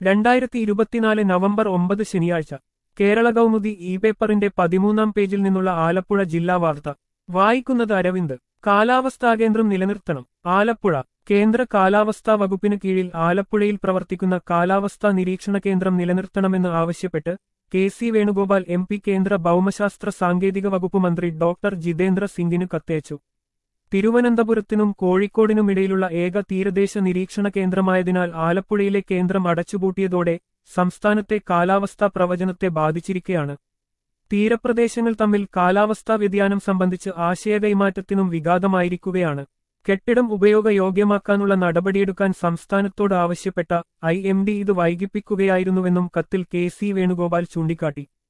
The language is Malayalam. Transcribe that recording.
രണ്ടായിരത്തി ഇരുപത്തിനാല് നവംബർ ഒമ്പത് ശനിയാഴ്ച കേരള കൗമുദി ഇ പേപ്പറിന്റെ പതിമൂന്നാം പേജിൽ നിന്നുള്ള ആലപ്പുഴ ജില്ലാ വാർത്ത വായിക്കുന്നത് അരവിന്ദ് കാലാവസ്ഥാ കേന്ദ്രം നിലനിർത്തണം ആലപ്പുഴ കേന്ദ്ര കാലാവസ്ഥാ വകുപ്പിന് കീഴിൽ ആലപ്പുഴയിൽ പ്രവർത്തിക്കുന്ന കാലാവസ്ഥാ നിരീക്ഷണ കേന്ദ്രം നിലനിർത്തണമെന്ന് ആവശ്യപ്പെട്ട് K C Venugopal M P കേന്ദ്ര ഭൗമശാസ്ത്ര സാങ്കേതിക വകുപ്പ് മന്ത്രി ഡോക്ടർ ജിതേന്ദ്ര സിംഗിന് കത്തയച്ചു തിരുവനന്തപുരത്തിനും കോഴിക്കോടിനുമിടയിലുള്ള ഏക തീരദേശ നിരീക്ഷണ കേന്ദ്രമായതിനാൽ ആലപ്പുഴയിലെ കേന്ദ്രം അടച്ചുപൂട്ടിയതോടെ സംസ്ഥാനത്തെ കാലാവസ്ഥാ പ്രവചനത്തെ ബാധിച്ചിരിക്കെയാണ് തീരപ്രദേശങ്ങൾ തമ്മിൽ കാലാവസ്ഥാ വ്യതിയാനം സംബന്ധിച്ച് ആശയ കൈമാറ്റത്തിനും വിഘാതമായിരിക്കുകയാണ് കെട്ടിടം ഉപയോഗയോഗ്യമാക്കാനുള്ള നടപടിയെടുക്കാൻ സംസ്ഥാനത്തോട് ആവശ്യപ്പെട്ട ഐ എം ഡി ഇത് വൈകിപ്പിക്കുകയായിരുന്നുവെന്നും കത്തിൽ കെ സി വേണുഗോപാൽ ചൂണ്ടിക്കാട്ടി